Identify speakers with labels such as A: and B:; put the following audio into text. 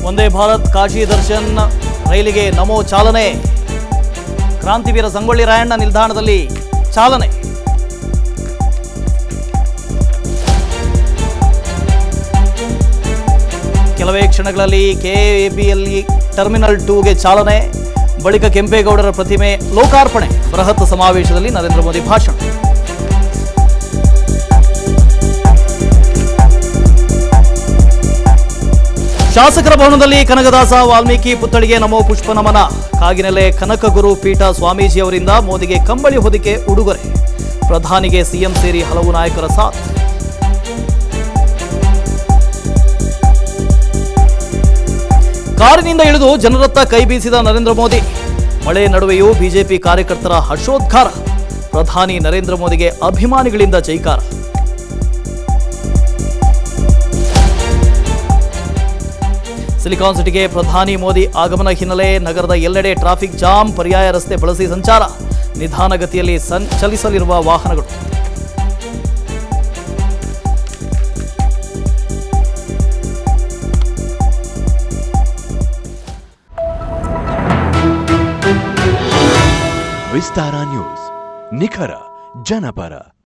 A: ಒಂದೇ ಭಾರತ್ ಕಾಶಿ ದರ್ಶನ್ ರೈಲಿಗೆ ನಮೋ ಚಾಲನೆ ಕ್ರಾಂತಿವೀರ ಸಂಗೊಳ್ಳಿ ರಾಯಣ್ಣ ನಿಲ್ದಾಣದಲ್ಲಿ ಚಾಲನೆ ಕೆಲವೇ ಕ್ಷಣಗಳಲ್ಲಿ ಕೆಎಪಿಎಲ್ಇ ಟರ್ಮಿನಲ್ ಟೂಗೆ ಚಾಲನೆ ಬಳಿಕ ಕೆಂಪೇಗೌಡರ ಪ್ರತಿಮೆ ಲೋಕಾರ್ಪಣೆ ಬೃಹತ್ ಸಮಾವೇಶದಲ್ಲಿ ನರೇಂದ್ರ ಮೋದಿ ಭಾಷಣ ಶಾಸಕರ ಭವನದಲ್ಲಿ ಕನಕದಾಸ ವಾಲ್ಮೀಕಿ ಪುತ್ಥಳಿಗೆ ನಮೋ ಪುಷ್ಪ ನಮನ ಕಾಗಿನೆಲೆ ಕನಕಗುರು ಪೀಠ ಸ್ವಾಮೀಜಿ ಅವರಿಂದ ಮೋದಿಗೆ ಕಂಬಳಿ ಹೊದಿಕೆ ಉಡುಗೊರೆ ಪ್ರಧಾನಿಗೆ ಸಿಎಂ ಸೇರಿ ಹಲವು ನಾಯಕರ ಸಾಥ್ ಕಾರಿನಿಂದ ಇಳಿದು ಜನರತ್ತ ಕೈ ಬೀಸಿದ ನರೇಂದ್ರ ಮೋದಿ ಮಳೆ ನಡುವೆಯೂ ಬಿಜೆಪಿ ಕಾರ್ಯಕರ್ತರ ಹರ್ಷೋದ್ಗಾರ ಪ್ರಧಾನಿ ನರೇಂದ್ರ ಮೋದಿಗೆ ಅಭಿಮಾನಿಗಳಿಂದ ಜೈಕಾರ ಸಿಲಿಕಾನ್ ಸಿಟಿಗೆ ಪ್ರಧಾನಿ ಮೋದಿ ಆಗಮನ ಹಿನ್ನೆಲೆ ನಗರದ ಎಲ್ಲೆಡೆ ಟ್ರಾಫಿಕ್ ಜಾಮ್ ಪರ್ಯಾಯ ರಸ್ತೆ ಬಳಸಿ ಸಂಚಾರ ನಿಧಾನಗತಿಯಲ್ಲಿ ಸಂಚಲಿಸಲಿರುವ ವಾಹನಗಳು
B: ವಿಸ್ತಾರ ನ್ಯೂಸ್ ನಿಖರ ಜನಪರ